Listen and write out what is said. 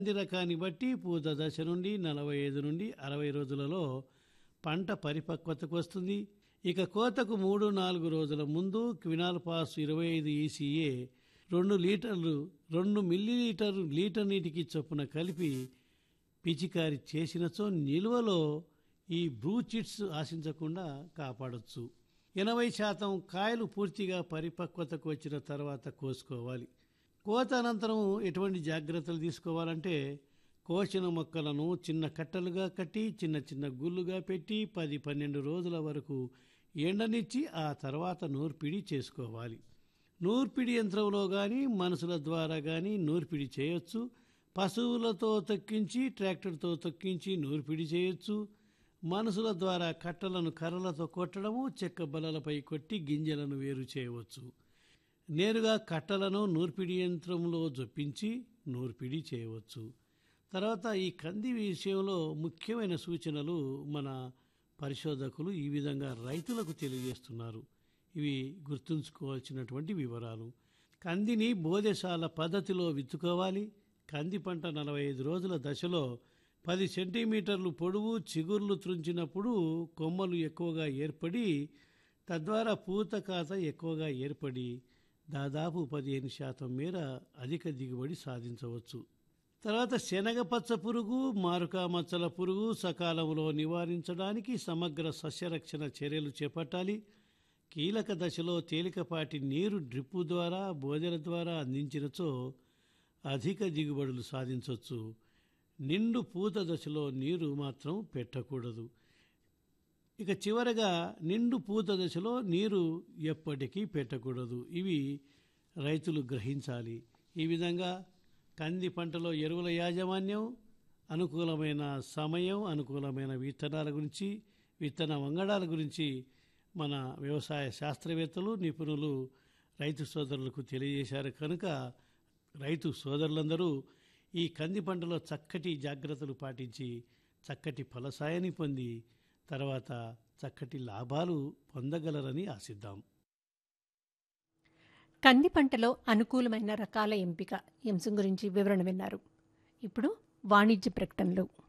కంది రకాన్ని బట్టి పూత దశ నుండి నలభై ఐదు నుండి అరవై రోజులలో పంట పరిపక్వతకు వస్తుంది ఇక కోతకు మూడు నాలుగు రోజుల ముందు క్వినాల్ పాస్ ఇరవై ఐదు ఈసీఏ రెండు లీటర్లు రెండు మిల్లీలీటర్ లీటర్ నీటికి చొప్పున కలిపి పిచికారి చేసినచో నిల్వలో ఈ బ్రూచిట్స్ ఆశించకుండా కాపాడొచ్చు ఎనభై శాతం కాయలు పూర్తిగా పరిపక్వతకు వచ్చిన తర్వాత కోసుకోవాలి కోత అనంతరం ఎటువంటి జాగ్రత్తలు తీసుకోవాలంటే కోసిన మొక్కలను చిన్న కట్టలుగా కట్టి చిన్న చిన్న గుళ్ళుగా పెట్టి పది పన్నెండు రోజుల వరకు ఎండనిచ్చి ఆ తర్వాత నూర్పిడి చేసుకోవాలి నూర్పిడి యంత్రంలో కానీ మనుషుల ద్వారా కానీ నూర్పిడి చేయొచ్చు పశువులతో తొక్కించి ట్రాక్టర్తో తొక్కించి నూర్పిడి చేయొచ్చు మనుషుల ద్వారా కట్టలను కర్రలతో కొట్టడము చెక్క బలలపై కొట్టి గింజలను వేరు చేయవచ్చు నేరుగా కట్టలను నూర్పిడి యంత్రంలో జొప్పించి నూర్పిడి చేయవచ్చు తర్వాత ఈ కంది విషయంలో ముఖ్యమైన సూచనలు మన పరిశోధకులు ఈ విధంగా రైతులకు తెలియజేస్తున్నారు ఇవి గుర్తుంచుకోవాల్సినటువంటి వివరాలు కందిని బోధశాల పద్ధతిలో విత్తుకోవాలి కంది పంట నలభై ఐదు రోజుల దశలో పది సెంటీమీటర్లు పొడవు చిగుర్లు త్రుంచినప్పుడు కొమ్మలు ఎక్కువగా ఏర్పడి తద్వారా పూత కాత ఎక్కువగా ఏర్పడి దాదాపు పదిహేను శాతం మేర అధిక దిగుబడి సాధించవచ్చు తర్వాత శనగ పచ్చ పురుగు మారుక మచ్చల పురుగు సకాలంలో నివారించడానికి సమగ్ర సస్యరక్షణ చర్యలు చేపట్టాలి కీలక దశలో తేలికపాటి నీరు డ్రిప్పు ద్వారా బోదెల ద్వారా అందించినచో అధిక దిగుబడులు సాధించవచ్చు నిండు పూత దశలో నీరు మాత్రం పెట్టకూడదు ఇక చివరగా నిండు పూత దశలో నీరు ఎప్పటికీ పెట్టకూడదు ఇవి రైతులు గ్రహించాలి ఈ విధంగా కంది పంటలో ఎరువుల యాజమాన్యం అనుకూలమైన సమయం అనుకూలమైన విత్తనాల గురించి విత్తన వంగడాల గురించి మన వ్యవసాయ శాస్త్రవేత్తలు నిపుణులు రైతు సోదరులకు తెలియజేశారు కనుక రైతు సోదరులందరూ ఈ కంది పంటలో చక్కటి జాగ్రత్తలు పాటించి చక్కటి ఫలసాయాన్ని పొంది తర్వాత చక్కటి లాభాలు పొందగలరని ఆశిద్దాం కంది పంటలో అనుకూలమైన రకాల ఎంపిక ఈ అంశం గురించి వివరణ విన్నారు ఇప్పుడు వాణిజ్య ప్రకటనలు